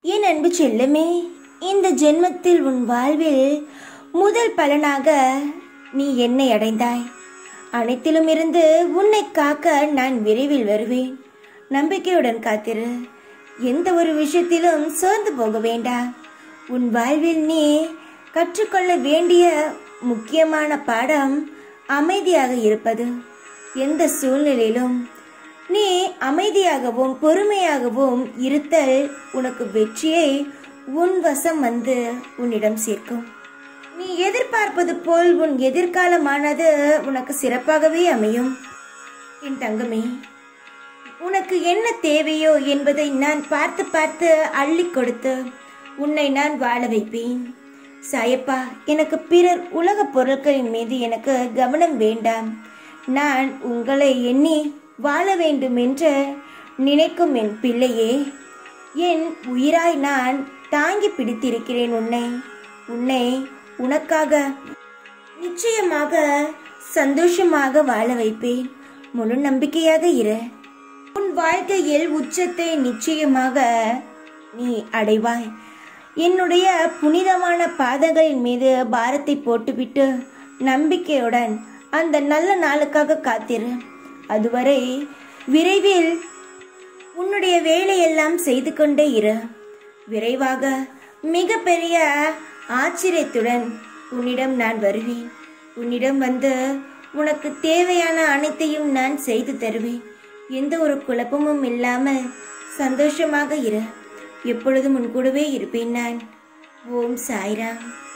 என் அன்பு செல்லமே இந்த ஜென்மத்தில் உன் வாழ்வில் முதல் பலனாக நீ என்னை அடைந்தாய் அனைத்திலும் இருந்து உன்னை காக்க நான் விரைவில் வருவேன் நம்பிக்கையுடன் காத்திரு எந்த ஒரு விஷயத்திலும் சோர்ந்து போக வேண்டாம் உன் வாழ்வில் நீ கற்றுக்கொள்ள வேண்டிய முக்கியமான பாடம் அமைதியாக இருப்பது எந்த சூழ்நிலையிலும் நீ அமைதியாகவும் பொறுமையாகவும் இருத்தல் உனக்கு வெற்றியை உன் வசம் வந்து உன்னிடம் சேர்க்கும் நீ எதிர்பார்ப்பது போல் உன் எதிர்காலமானது உனக்கு சிறப்பாகவே அமையும் என் தங்கமே உனக்கு என்ன தேவையோ என்பதை நான் பார்த்து பார்த்து அள்ளி கொடுத்து உன்னை நான் வாழ வைப்பேன் சாயப்பா எனக்கு பிறர் உலக பொருட்களின் மீது எனக்கு கவனம் வேண்டாம் நான் உங்களை எண்ணி வாழ வேண்டும் என்று நினைக்கும் என் பிள்ளையே என் உயிராய் நான் தாங்கி பிடித்திருக்கிறேன் உன்னை உன்னை உனக்காக நிச்சயமாக சந்தோஷமாக வாழ வைப்பேன் முழு நம்பிக்கையாக இரு உன் வாழ்க்கையில் உச்சத்தை நிச்சயமாக நீ அடைவாய் என்னுடைய புனிதமான பாதங்களின் மீது பாரத்தை போட்டுவிட்டு நம்பிக்கையுடன் அந்த நல்ல நாளுக்காக காத்திரு அதுவரை விரைவில் உன்னுடைய வேலையெல்லாம் செய்து கொண்டே இரு விரைவாக மிகப்பெரிய ஆச்சரியத்துடன் உன்னிடம் நான் வருவேன் உன்னிடம் வந்து உனக்கு தேவையான அனைத்தையும் நான் செய்து தருவேன் எந்த ஒரு குழப்பமும் இல்லாமல் சந்தோஷமாக இரு எப்பொழுதும் உன் கூடவே இருப்பேன் நான் ஓம் சாய்ராம்